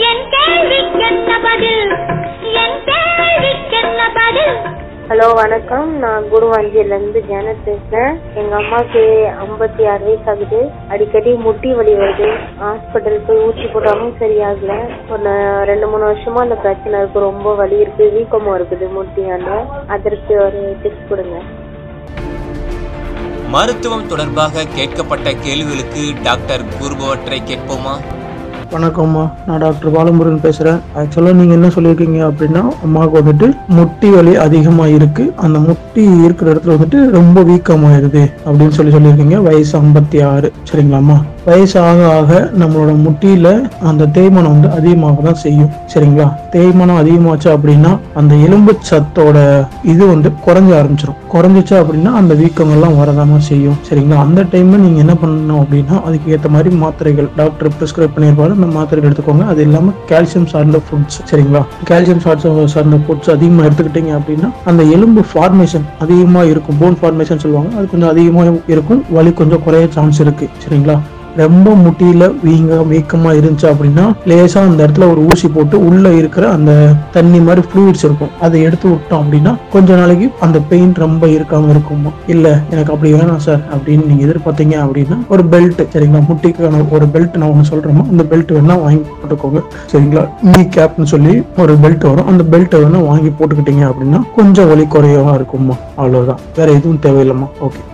என் கேள்விக்கென்ன பதில் என் கேள்விக்கென்ன பதில் ஹலோ வணக்கம் நான் குருவாஞ்சியிலேருந்து ஜானத் பேசுகிறேன் எங்கள் அம்மாவுக்கு ஐம்பத்தி ஆறு வயசு ஆகுது அடிக்கடி முட்டி வலி வருது ஹாஸ்பிட்டல் போய் ஊசி போட்டாலும் சரியாகல ஒரு ரெண்டு மூணு வருஷமா அந்த பிரச்சனை இருக்கு ரொம்ப வலி இருக்கு வீக்கமும் இருக்குது முட்டியாண்ட அதற்கு ஒரு டிப்ஸ் கொடுங்க மருத்துவம் தொடர்பாக கேட்கப்பட்ட கேள்விகளுக்கு டாக்டர் கூறுபவற்றை கேட்போமா வணக்கம்மா நான் டாக்டர் பாலமுருகன் பேசுகிறேன் ஆக்சுவலாக நீங்கள் என்ன சொல்லியிருக்கீங்க அப்படின்னா அம்மாவுக்கு வந்துட்டு முட்டி வலி அதிகமாக இருக்குது அந்த முட்டி இருக்கிற இடத்துல வந்துட்டு ரொம்ப வீக்கமாயிருது அப்படின்னு சொல்லி சொல்லியிருக்கீங்க வயசு ஐம்பத்தி ஆறு சரிங்களாம்மா வயசு ஆக ஆக நம்மளோட முட்டியில் அந்த தேய்மானம் வந்து அதிகமாக தான் செய்யும் சரிங்களா தேய்மானம் அதிகமாச்சு அப்படின்னா அந்த எலும்பு சத்தோட இது வந்து குறைஞ்ச ஆரம்பிச்சிடும் குறைஞ்சிச்சு அப்படின்னா அந்த வீக்கங்கள்லாம் வரதாம செய்யும் சரிங்களா அந்த டைம்ல நீங்க என்ன பண்ணணும் அப்படின்னா அதுக்கு ஏற்ற மாதிரி மாத்திரைகள் டாக்டர் ப்ரிஸ்கிரைப் பண்ணியிருப்பாரு அந்த மாத்திரைகள் எடுத்துக்கோங்க அது இல்லாம கால்சியம் சார்ந்த ஃபுட்ஸ் சரிங்களா கால்சியம் சார்ந்த சார்ந்த ஃபுட்ஸ் அதிகமாக எடுத்துக்கிட்டீங்க அப்படின்னா அந்த எலும்பு ஃபார்மேஷன் அதிகமாக இருக்கும் போன் ஃபார்மேஷன் சொல்லுவாங்க அது கொஞ்சம் அதிகமாக இருக்கும் வலி கொஞ்சம் குறைய சான்ஸ் இருக்கு சரிங்களா ரொம்ப முட்டியில வீங்க வீக்கமா இருந்துச்சு அப்படின்னா லேசா அந்த இடத்துல ஒரு ஊசி போட்டு உள்ள இருக்கிற அந்த தண்ணி மாதிரி ஃப்ளூயிட்ஸ் இருக்கும் அதை எடுத்து விட்டோம் அப்படின்னா கொஞ்ச நாளைக்கு அந்த பெயின் ரொம்ப இருக்காம இருக்குமா இல்ல எனக்கு அப்படி வேணாம் சார் அப்படின்னு நீங்க எதிர்பார்த்தீங்க அப்படின்னா ஒரு பெல்ட் சரிங்களா முட்டிக்கான ஒரு பெல்ட் நான் ஒன்று சொல்றேமா அந்த பெல்ட் வேணா வாங்கி போட்டுக்கோங்க சரிங்களா நீ கேப்னு சொல்லி ஒரு பெல்ட் வரும் அந்த பெல்ட்டை வேணா வாங்கி போட்டுக்கிட்டீங்க அப்படின்னா கொஞ்சம் வலி குறையவா இருக்குமா அவ்வளவுதான் வேற எதுவும் தேவையில்லைம்மா ஓகே